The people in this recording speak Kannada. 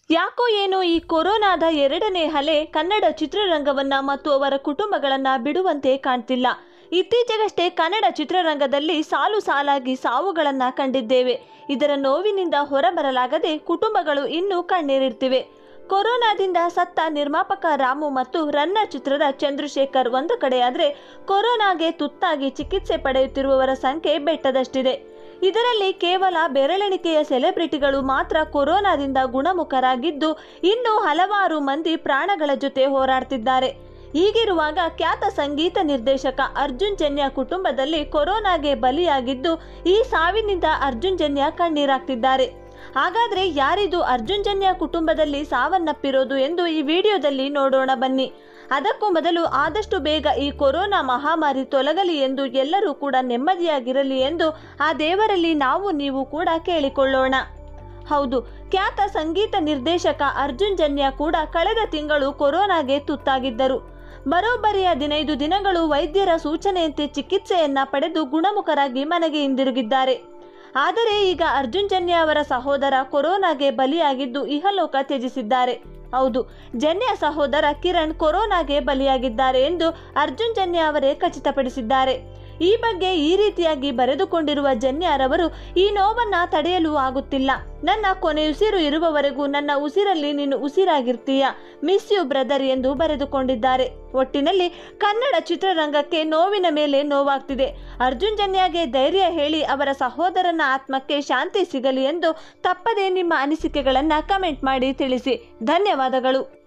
ಯಾಕೋ ಏನೋ ಈ ಕೊರೋನಾದ ಎರಡನೇ ಅಲೆ ಕನ್ನಡ ಚಿತ್ರರಂಗವನ್ನ ಮತ್ತು ಅವರ ಕುಟುಂಬಗಳನ್ನ ಬಿಡುವಂತೆ ಕಾಣ್ತಿಲ್ಲ ಇತ್ತೀಚೆಗಷ್ಟೇ ಕನ್ನಡ ಚಿತ್ರರಂಗದಲ್ಲಿ ಸಾಲು ಸಾಲಾಗಿ ಸಾವುಗಳನ್ನ ಕಂಡಿದ್ದೇವೆ ಇದರ ನೋವಿನಿಂದ ಹೊರಬರಲಾಗದೆ ಕುಟುಂಬಗಳು ಇನ್ನೂ ಕಣ್ಣೀರಿಡ್ತಿವೆ ಕೊರೋನಾದಿಂದ ಸತ್ತ ನಿರ್ಮಾಪಕ ರಾಮು ಮತ್ತು ರನ್ನರ್ ಚಿತ್ರದ ಚಂದ್ರಶೇಖರ್ ಒಂದು ಕಡೆಯಾದರೆ ಕೊರೋನಾಗೆ ತುತ್ತಾಗಿ ಚಿಕಿತ್ಸೆ ಪಡೆಯುತ್ತಿರುವವರ ಸಂಖ್ಯೆ ಬೆಟ್ಟದಷ್ಟಿದೆ ಇದರಲ್ಲಿ ಕೇವಲ ಬೆರಳೆಣಿಕೆಯ ಸೆಲೆಬ್ರಿಟಿಗಳು ಮಾತ್ರ ಕೊರೋನಾದಿಂದ ಗುಣಮುಖರಾಗಿದ್ದು ಇನ್ನು ಹಲವಾರು ಮಂದಿ ಪ್ರಾಣಗಳ ಜೊತೆ ಹೋರಾಡ್ತಿದ್ದಾರೆ ಹೀಗಿರುವಾಗ ಖ್ಯಾತ ಸಂಗೀತ ನಿರ್ದೇಶಕ ಅರ್ಜುನ್ ಜನ್ಯ ಕುಟುಂಬದಲ್ಲಿ ಕೊರೋನಾಗೆ ಬಲಿಯಾಗಿದ್ದು ಈ ಸಾವಿನಿಂದ ಅರ್ಜುನ್ ಜನ್ಯ ಕಣ್ಣೀರಾಗ್ತಿದ್ದಾರೆ ಹಾಗಾದ್ರೆ ಯಾರಿದು ಅರ್ಜುನ್ ಜನ್ಯ ಕುಟುಂಬದಲ್ಲಿ ಸಾವನ್ನಪ್ಪಿರೋದು ಎಂದು ಈ ವಿಡಿಯೋದಲ್ಲಿ ನೋಡೋಣ ಬನ್ನಿ ಅದಕ್ಕೂ ಮೊದಲು ಆದಷ್ಟು ಬೇಗ ಈ ಕೊರೋನಾ ಮಹಾಮಾರಿ ತೊಲಗಲಿ ಎಂದು ಎಲ್ಲರೂ ಕೂಡ ನೆಮ್ಮದಿಯಾಗಿರಲಿ ಎಂದು ಆ ದೇವರಲ್ಲಿ ನಾವು ನೀವು ಕೂಡ ಕೇಳಿಕೊಳ್ಳೋಣ ಹೌದು ಖ್ಯಾತ ಸಂಗೀತ ನಿರ್ದೇಶಕ ಅರ್ಜುನ್ ಜನ್ಯ ಕೂಡ ಕಳೆದ ತಿಂಗಳು ಕೊರೋನಾಗೆ ತುತ್ತಾಗಿದ್ದರು ಬರೋಬ್ಬರಿ ಹದಿನೈದು ದಿನಗಳು ವೈದ್ಯರ ಸೂಚನೆಯಂತೆ ಚಿಕಿತ್ಸೆಯನ್ನ ಪಡೆದು ಗುಣಮುಖರಾಗಿ ಮನೆಗೆ ಹಿಂದಿರುಗಿದ್ದಾರೆ ಆದರೆ ಈಗ ಅರ್ಜುನ್ ಜನ್ಯ ಅವರ ಸಹೋದರ ಕೊರೋನಾಗೆ ಬಲಿಯಾಗಿದ್ದು ಇಹಲೋಕ ತ್ಯಜಿಸಿದ್ದಾರೆ ಹೌದು ಜನ್ಯ ಸಹೋದರ ಕಿರಣ್ ಕೊರೋನಾಗೆ ಬಲಿಯಾಗಿದ್ದಾರೆ ಎಂದು ಅರ್ಜುನ್ ಜನ್ಯ ಅವರೇ ಖಚಿತಪಡಿಸಿದ್ದಾರೆ ಈ ಬಗ್ಗೆ ಈ ರೀತಿಯಾಗಿ ಬರೆದುಕೊಂಡಿರುವ ಜನ್ಯರವರು ಈ ನೋವನ್ನ ತಡೆಯಲು ಆಗುತ್ತಿಲ್ಲ ನನ್ನ ಕೊನೆಯುಸಿರು ಇರುವವರೆಗೂ ನನ್ನ ಉಸಿರಲ್ಲಿ ನೀನು ಉಸಿರಾಗಿರ್ತೀಯ ಮಿಸ್ ಯು ಬ್ರದರ್ ಎಂದು ಬರೆದುಕೊಂಡಿದ್ದಾರೆ ಒಟ್ಟಿನಲ್ಲಿ ಕನ್ನಡ ಚಿತ್ರರಂಗಕ್ಕೆ ನೋವಿನ ಮೇಲೆ ನೋವಾಗ್ತಿದೆ ಅರ್ಜುನ್ ಜನ್ಯಾಗೆ ಧೈರ್ಯ ಹೇಳಿ ಅವರ ಸಹೋದರನ ಆತ್ಮಕ್ಕೆ ಶಾಂತಿ ಸಿಗಲಿ ಎಂದು ತಪ್ಪದೇ ನಿಮ್ಮ ಅನಿಸಿಕೆಗಳನ್ನು ಕಮೆಂಟ್ ಮಾಡಿ ತಿಳಿಸಿ ಧನ್ಯವಾದಗಳು